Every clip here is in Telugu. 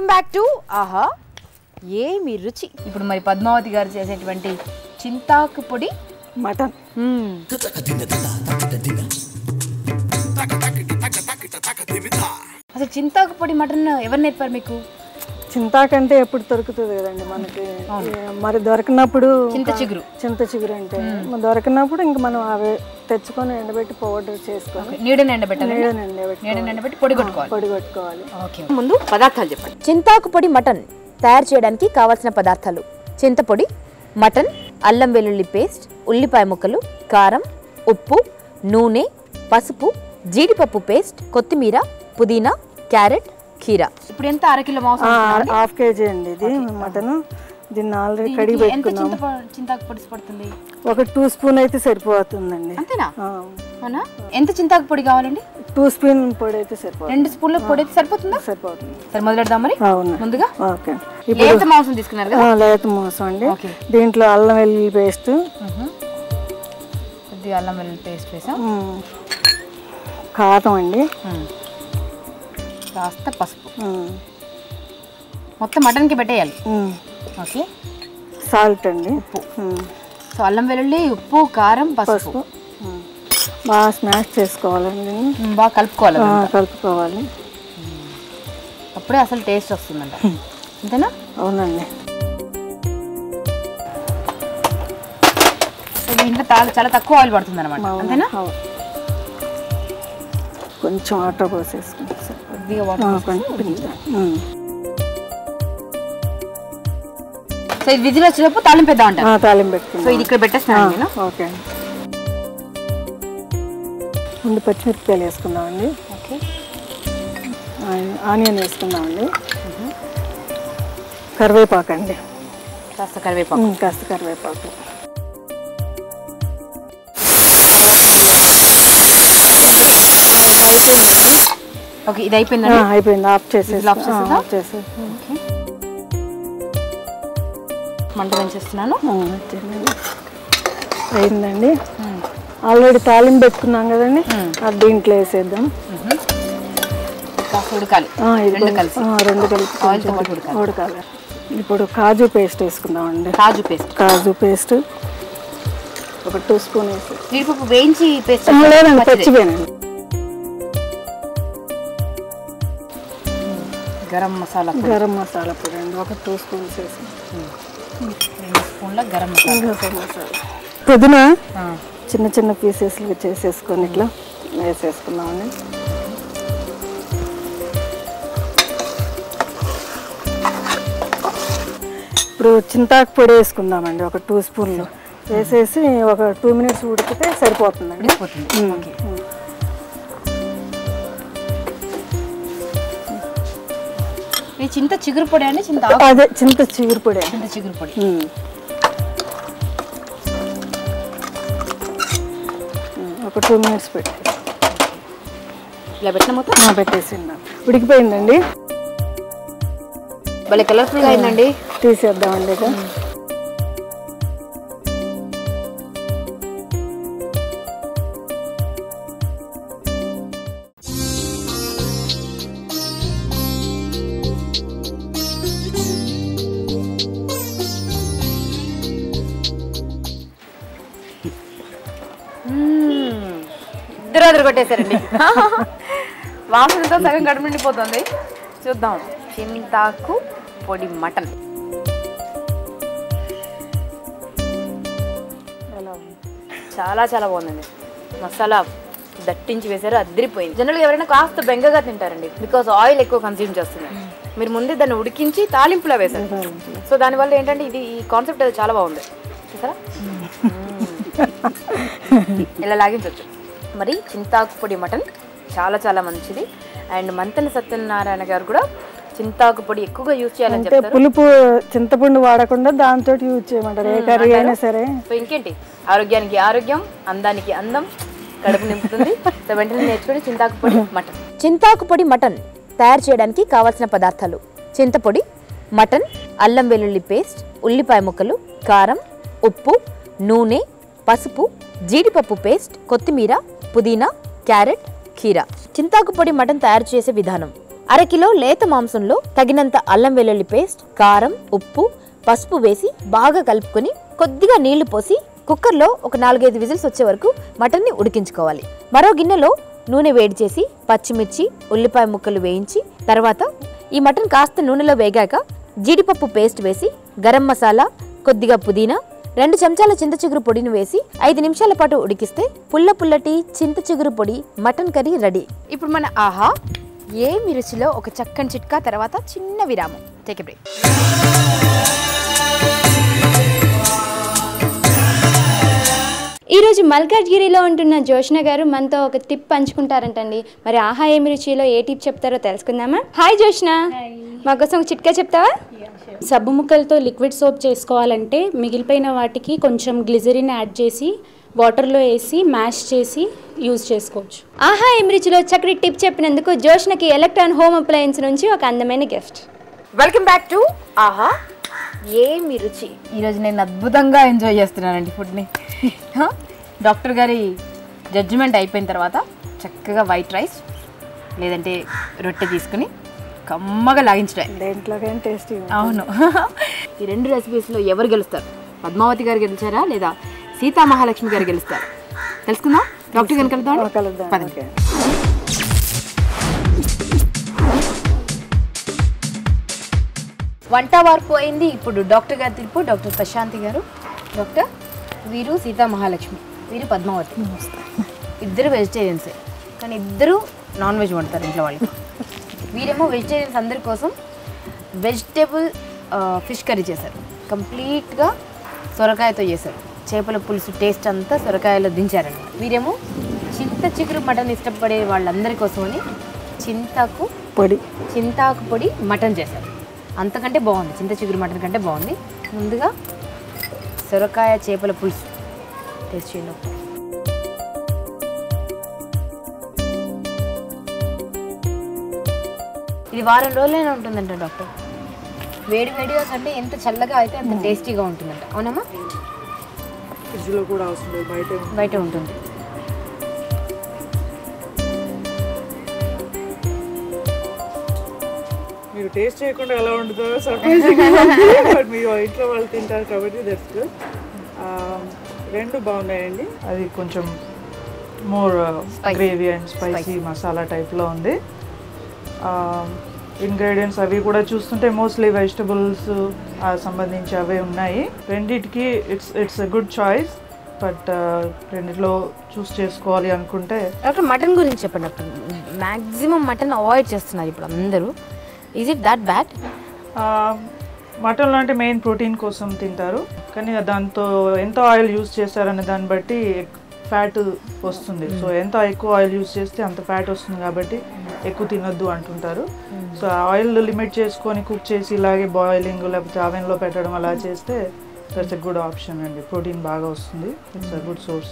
బ్యాక్ టు ఆహా ఏమి రుచి ఇప్పుడు మరి పద్మావతి గారు చేసేటువంటి చింతాకు పొడి మటన్ మ్మ్. అసలు చింతాకు పొడి మటన్ ఎవరు నేర్పారు మీకు చింతాకంటే ఎప్పుడు దొరుకుతుంది కదండి మనకి మరి దొరికినప్పుడు చింత చిగురు చింత చిగురు అంటే మరి దొరికినప్పుడు ఇంక మనం అవి తెచ్చుకొని ఎండబెట్టి పౌడర్ చేసుకొని నీడని ఎండబెట్టాలి నీడని ఎండబెట్టి నీడని ఎండబెట్టి పొడి కొట్టుకోవాలి పొడి కొట్టుకోవాలి ఓకే ముందు పదార్థాలు చెప్పండి చింతాకు పొడి మటన్ తయారు చేయడానికి కావాల్సిన పదార్థాలు చింతపొడి మటన్ అల్లం వెల్లుల్లి పేస్ట్ ఉల్లిపాయ ముక్కలు కారం ఉప్పు నూనె పసుపు జీడిపప్పు పేస్ట్ కొత్తిమీర పుదీనా క్యారెట్ కీరా ఇప్పుడు ఎంత అరకిలో మాంసం ఆ, హాఫ్ కేజీ అండి ఇది మటన్ దీన్ని ఆల్రెడీ కడిగి ఎంత పెట్టుకున్నాం చింత చింతాకు పొడి పడుతుంది ఒక టూ స్పూన్ అయితే సరిపోతుందండి అంతేనా అవునా ఎంత చింతాకు పొడి కావాలండి టూ స్పూన్ పొడి అయితే సరిపోతుంది రెండు స్పూన్ల పొడి అయితే సరిపోతుందా సరిపోతుంది సరే మొదలెడదాం మరి అవును ముందుగా ఓకే లేత మాంసం తీసుకున్నారు కదా ఆ, లేత మోసం అండి ఓకే. దీంట్లో అల్లం వెల్లుల్లి పేస్ట్ కొద్దిగా అల్లం వెల్లుల్లి పేస్ట్ వేసాం కారం అండి కాస్త పసుపు ఉమ్, మొత్తం మటన్కి పెట్టేయాలి ఉమ్. ఓకే సాల్ట్ అండి ఉమ్, సో అల్లం వెల్లుల్లి ఉప్పు కారం పసుపు ఉమ్. బాగా స్మాష్ చేసుకోవాలండి దీన్ని. ఉమ్, బాగా కలుపుకోవాలి ఆ, అదంతా. కలుపుకోవాలి అప్పుడే అసలు టేస్ట్ వస్తుందంట అంతేనా అవునండి సో దీంట్లో చాలా చాలా తక్కువ ఆయిల్ పడుతుంది అనమాట అవును, అంతేనా అవును. కొంచెం వాటర్ పోసేసుకుంటాం కొద్దిగా వాటర్ కొంచెం ఉమ్. సో ఇది విజిల్ వచ్చేటప్పుడు తాళింపు పెద్దాం అంటారు ఆ, తాలింపు సో పెట్టుకుందాం ఇది ఇక్కడ పెట్టేస్తాను నేను ఓకే అండి ముందు పచ్చిమిరపకాయలు వేసుకుందామండి ఓకే ఆ- ఆనియన్ వేసుకుందామండి కరివేపాకు అండి కాస్త కరివేపాకు ఉమ్, కాస్త కరివేపాకు ఆ, అయిపోయిందండి ఓకే ఇది ఆ, అయిపోయిందండి అయిపోయింది ఆఫ్ చేసేసి ఇది ఆఫ్ చేసేద్దాం? ఆఫ్ చేసేసి ఓకే మంట పెంచేస్తున్నాను అయిందండి ఆల్రెడీ తాలింపు పెట్టుకున్నాం కదండి అది దీంట్లో వేసేద్దాం కాస్త ఉడకాలి ఆ, ఇది రెండు కొంచెం- కలిసి ఆ, రెండు కలిపి ఆయిల్తో కొంచెం పాటు ఉడకాలి ఉడకాలి ఇప్పుడు కాజు పేస్ట్ వేసుకుందామండి కాజు పేస్ట్ కాజు పేస్ట్ ఒక టూ స్పూన్ వేసి జీడిపప్పు వేయించి పేస్ట్ ఆ, లేదండి పచ్చివేనండి గరం మసాలా పొడి. గరం మసాలా పొడి అండి ఒక టూ స్పూన్స్ వేసి రెండు స్పూన్ల గరం మసాలా గరం మసాలా పుదీనా ఆ. చిన్న చిన్న పీసెస్లు చేసేసుకొని ఇట్లా వేసేసుకున్నామండి ఇప్పుడు చింతాకు పొడి వేసుకుందామండి ఒక టూ స్పూన్లు వేసేసి ఒక టూ మినిట్స్ ఉడికితే సరిపోతుందండి ఉడికిపోతుంది ఉమ్, ఓకే ఉమ్. ఇది చింత చిగురు పొడి అండి చింత ఆకు- అదే చింత చిగురు పొడి అండి చింత చిగురు పొడి ఉమ్. ఉమ్, ఒక టూ మినిట్స్ పెట్టి ఇలా పెట్టిన మొత్తం ఆ, పెట్టేసిందా ఉడికిపోయిందండి భలే కలర్ఫుల్ గా అయిందండి తీసేద్దామండి ఇక ఇద్దరు అదరు కొట్టేశారండి వాసనతో సగం కడుపు నిండిపోతుంది చూద్దాం చింతాకు పొడి మటన్ ఎలా ఉంది? చాలా చాలా బాగుందండి మసాలా దట్టించి వేశారు అద్దరిపోయింది జనరల్గా ఎవరైనా కాస్త బెంగగా తింటారండి బికాస్ ఆయిల్ ఎక్కువ కన్స్యూమ్ చేస్తున్నారు మీరు ముందే దాన్ని ఉడికించి తాలింపులో వేశారు సో దానివల్ల ఏంటంటే ఇది ఈ కాన్సెప్ట్ అది చాలా బాగుంది చూసారా ఇలా లాగించవచ్చు మరి చింతాకు పొడి మటన్ చాలా చాలా మంచిది అండ్ మంతెన సత్యనారాయణ గారు కూడా చింతాకు పొడి ఎక్కువగా యూజ్ చేయాలని అంటే చెప్తారు పులుపు చింతపండు వాడకుండా దాంతో యూజ్ చేయమంటారు ఏ కర్రీ అయినా సరే సో ఇంకేంటి ఆరోగ్యానికి ఆరోగ్యం అందానికి అందం కడుపు నింపుతుంది సో వెంటనే నేర్చుకుని చింతాకు పొడి మటన్ చింతాకు పొడి మటన్ తయారు చేయడానికి కావాల్సిన పదార్థాలు చింతపొడి మటన్ అల్లం వెల్లుల్లి పేస్ట్ ఉల్లిపాయ ముక్కలు కారం ఉప్పు నూనె పసుపు జీడిపప్పు పేస్ట్ కొత్తిమీర పుదీనా క్యారెట్ కీరా చింతాకు పొడి మటన్ తయారు చేసే విధానం అరకిలో లేత మాంసంలో తగినంత అల్లం వెల్లుల్లి పేస్ట్ కారం ఉప్పు పసుపు వేసి బాగా కలుపుకొని కొద్దిగా నీళ్లు పోసి కుక్కర్లో ఒక నాలుగైదు విజిల్స్ వచ్చే వరకు మటన్ని ఉడికించుకోవాలి మరో గిన్నెలో నూనె వేడి చేసి పచ్చిమిర్చి ఉల్లిపాయ ముక్కలు వేయించి తర్వాత ఈ మటన్ కాస్త నూనెలో వేగాక జీడిపప్పు పేస్ట్ వేసి గరం మసాలా కొద్దిగా పుదీనా రెండు చెంచాల చింత చిగురు పొడిని వేసి ఐదు నిమిషాల పాటు ఉడికిస్తే పుల్ల పుల్లటి చింత చిగురు పొడి మటన్ కర్రీ రెడీ ఇప్పుడు మన ఆహా ఏమి రుచిలో ఒక చక్కని చిట్కా తర్వాత చిన్న విరామం టేక్ బ్రేక్ ఈరోజు మల్కాజ్గిరిలో ఉంటున్న జోష్న గారు మనతో ఒక టిప్ పంచుకుంటారంటండి మరి ఆహా ఏమి రుచిలో ఏ టిప్ చెప్తారో తెలుసుకుందామా హాయ్ జోష్న మా కోసం ఒక చిట్కా చెప్తావా సబ్బు ముక్కలతో లిక్విడ్ సోప్ చేసుకోవాలంటే మిగిలిపోయిన వాటికి కొంచెం గ్లిజరిన్ యాడ్ చేసి వాటర్లో వేసి మ్యాష్ చేసి యూజ్ చేసుకోవచ్చు ఆహా ఏమి రుచిలో చక్కటి టిప్ చెప్పినందుకు జోష్నకి ఎలక్ట్రాన్ హోమ్ అప్లయన్స్ నుంచి ఒక అందమైన గిఫ్ట్ వెల్కమ్ బ్యాక్ టు ఆహా ఏమి రుచి ఈరోజు నేను అద్భుతంగా ఎంజాయ్ చేస్తున్నానండి ఫుడ్ని హ? డాక్టర్ గారి జడ్జిమెంట్ అయిపోయిన తర్వాత చక్కగా వైట్ రైస్ లేదంటే రొట్టె తీసుకుని కమ్మగా లాగించడం దేంట్లోకైనా టేస్టీ అవును ఈ రెండు రెసిపీస్లో ఎవరు గెలుస్తారు పద్మావతి గారు గెలిచారా లేదా సీతా మహాలక్ష్మి గారు గెలుస్తారు తెలుసుకుందాం డాక్టర్ గారిని కలుద్దాం కలుద్దాం పదండి. ఓకే వంట వార్పు అయింది ఇప్పుడు డాక్టర్ గారు తీర్పు డాక్టర్ ప్రశాంతి గారు డాక్టర్ వీరు సీతా మహాలక్ష్మి వీరు పద్మావతి ఇద్దరు వెజిటేరియన్సే కానీ ఇద్దరు నాన్ వెజ్ వండుతారు ఇంట్లో వాళ్ళు వీరేమో వెజిటేరియన్స్ అందరి కోసం వెజిటేబుల్ ఫిష్ కర్రీ చేశారు కంప్లీట్గా సొరకాయతో చేశారు చేపల పులుసు టేస్ట్ అంతా సొరకాయలో దించారండి వీరేమో చింత చిగురు మటన్ ఇష్టపడే వాళ్ళందరి కోసమని చింతకు పొడి చింతాకు పొడి మటన్ చేశారు అంతకంటే బాగుంది చింత చిగురు మటన్ కంటే బాగుంది ముందుగా సొరకాయ చేపల పులుసు టేస్ట్ చేయండి ఒకటి. ఇది వారం రోజులైనా ఉంటుందంట డాక్టర్ వేడి వేడిగా కంటే ఎంత చల్లగా అయితే అంత టేస్టీగా ఉంటుందంట అవునమ్మా ఫ్రిడ్జ్లో కూడా అవసరం లేదు బయట బయట ఉంటుంది మీరు టేస్ట్ చేయకుండా ఎలా వండుతారో సర్ప్రైజింగ్ బట్ మీరు ఇంట్లో వాళ్ళు తింటారు కాబట్టి దట్స్ గుడ్ రెండు బాగున్నాయండి అది కొంచెం more gravy and spicy masala టైప్లో ఉంది ఇంగ్రీడియంట్స్ అవి కూడా చూస్తుంటే మోస్ట్లీ వెజిటబుల్స్ సంబంధించి అవే ఉన్నాయి రెండిటికి it's it's a good choice but రెండిట్లో చూస్ చేసుకోవాలి అనుకుంటే డాక్టర్ మటన్ గురించి చెప్పండి డాక్టర్ మ్యాక్సిమం మటన్ అవాయిడ్ చేస్తున్నారు ఇప్పుడు అందరూ ఈజ్ ఇట్ దాట్ బ్యాడ్ మటన్లో అంటే మెయిన్ ప్రోటీన్ కోసం తింటారు కానీ దాంతో ఎంత ఆయిల్ యూస్ చేస్తారనే దాన్ని బట్టి ఫ్యాట్ వస్తుంది సో ఎంత ఎక్కువ ఆయిల్ యూస్ చేస్తే అంత ఫ్యాట్ వస్తుంది కాబట్టి ఎక్కువ తినొద్దు అంటుంటారు సో ఆయిల్ లిమిట్ చేసుకొని కుక్ చేసి ఇలాగే బాయిలింగ్ లేకపోతే అవెన్లో పెట్టడం అలా చేస్తే దట్స్ ఎ గుడ్ ఆప్షన్ అండి ప్రోటీన్ బాగా వస్తుంది ఇట్స్ అ గుడ్ సోర్స్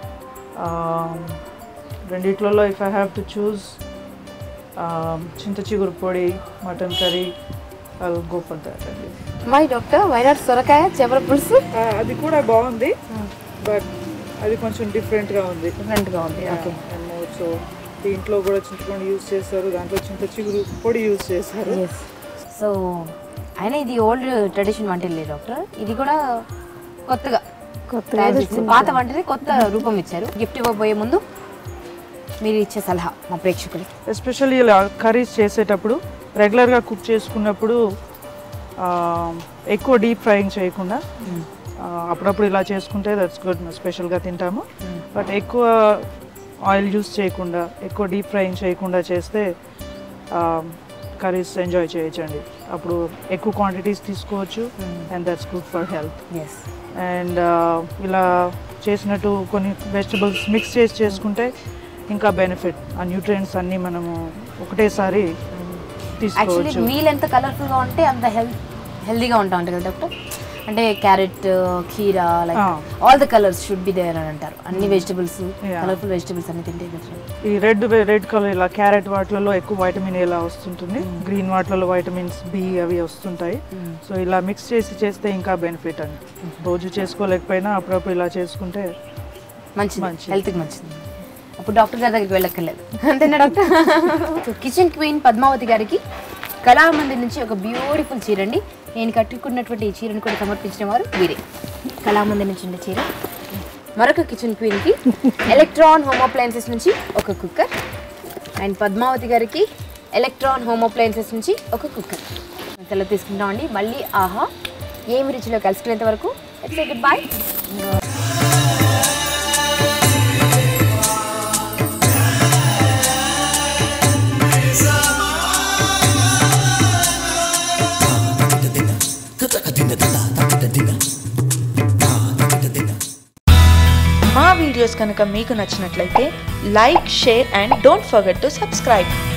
రెండిట్లలో if I have to choose చింత చిగురు పొడి mutton curry I go for that అండి వై డాక్టర్ వై నాట్ సొరకాయ చేపల పులుసు అది కూడా బాగుంది బట్ అది కొంచెం డిఫరెంట్గా ఉంది డిఫరెంట్గా ఉంది ఓకే సో దీంట్లో కూడా చింతపండు యూజ్ చేస్తారు దాంట్లో చింత చిగురు పొడి యూజ్ చేస్తారు ఎస్ సో అయినా ఇది ఓల్డ్ ట్రెడిషన్ వంటలే డాక్టర్ ఇది కూడా కొత్తగా తయారు చేసింది. పాత వంటని కొత్త రూపం ఇచ్చారు గిఫ్ట్ ఇవ్వబోయే ముందు మీరు ఇచ్చే సలహా మా ప్రేక్షకులకి ఎస్పెషల్లీ ఇలా కర్రీస్ చేసేటప్పుడు రెగ్యులర్గా కుక్ చేసుకున్నప్పుడు ఆ, ఎక్కువ డీప్ ఫ్రైయింగ్ చేయకుండా ఆ, అప్పుడప్పుడు ఇలా చేసుకుంటే దట్స్ గుడ్ స్పెషల్గా తింటాము బట్ ఎక్కువ ఆయిల్ యూస్ చేయకుండా ఎక్కువ డీప్ ఫ్రైయింగ్ చేయకుండా చేస్తే కర్రీస్ ఎంజాయ్ చేయొచ్చండి అప్పుడు ఎక్కువ క్వాంటిటీస్ తీసుకోవచ్చు and that's good for health yes and ఇలా చేసినట్టు కొన్ని వెజిటబుల్స్ మిక్స్ చేసి చేసుకుంటే ఇంకా బెనిఫిట్ ఆ న్యూట్రియంట్స్ అన్నీ మనము ఒకటేసారి యాక్చువల్లీ తీసుకోవచ్చు మీల్ ఎంత కలర్ఫుల్గా ఉంటే అంత హెల్త్ హెల్దీగా ఉంటా ఉంటుంది కదా డాక్టర్ అంటే క్యారెట్ కీరా like Ah. All the colours should be there అని అంటారు అన్ని వెజిటబుల్స్ Yeah. కలర్ఫుల్ వెజిటబుల్స్ అన్ని తింటే కదా ఈ రెడ్ రెడ్ కలర్ ఇలా క్యారెట్ వాటిలలో ఎక్కువ వైటమిన్ ఇలా వస్తుంటుంది గ్రీన్ వాటిలలో వైటమిన్స్ బి అవి వస్తుంటాయి సో ఇలా మిక్స్ చేసి చేస్తే ఇంకా బెనిఫిట్ అండి రోజు చేసుకోలేకపోయినా అప్పుడప్పుడు ఇలా చేసుకుంటే మంచిది మంచిది. హెల్త్కి మంచిది అప్పుడు డాక్టర్ గారి దగ్గరికి వెళ్ళక్కర్లేదు అంతేనా doctor so kitchen queen Padmavathi గారికి కళామందిర్ నుంచి ఒక బ్యూటిఫుల్ చీర అండి నేను కట్టుకున్నటువంటి ఈ చీరను కూడా సమర్పించిన వారు వీరే కళామందిర్ నుంచి ఉండే చీర మరొక కిచెన్ క్వీన్కి ఎలక్ట్రాన్ హోమ్ అప్లయన్సెస్ నుంచి ఒక కుక్కర్ అండ్ పద్మావతి గారికి ఎలక్ట్రాన్ హోమ్ అప్లయన్సెస్ నుంచి ఒక కుక్కర్ సెలవు తీసుకుంటామండి మళ్ళీ ఆహా ఏమి రుచిలో కలుసుకునేంత వరకు గుడ్ బాయ్ మా వీడియోస్ కనుక మీకు నచ్చినట్లయితే like share and don't forget to subscribe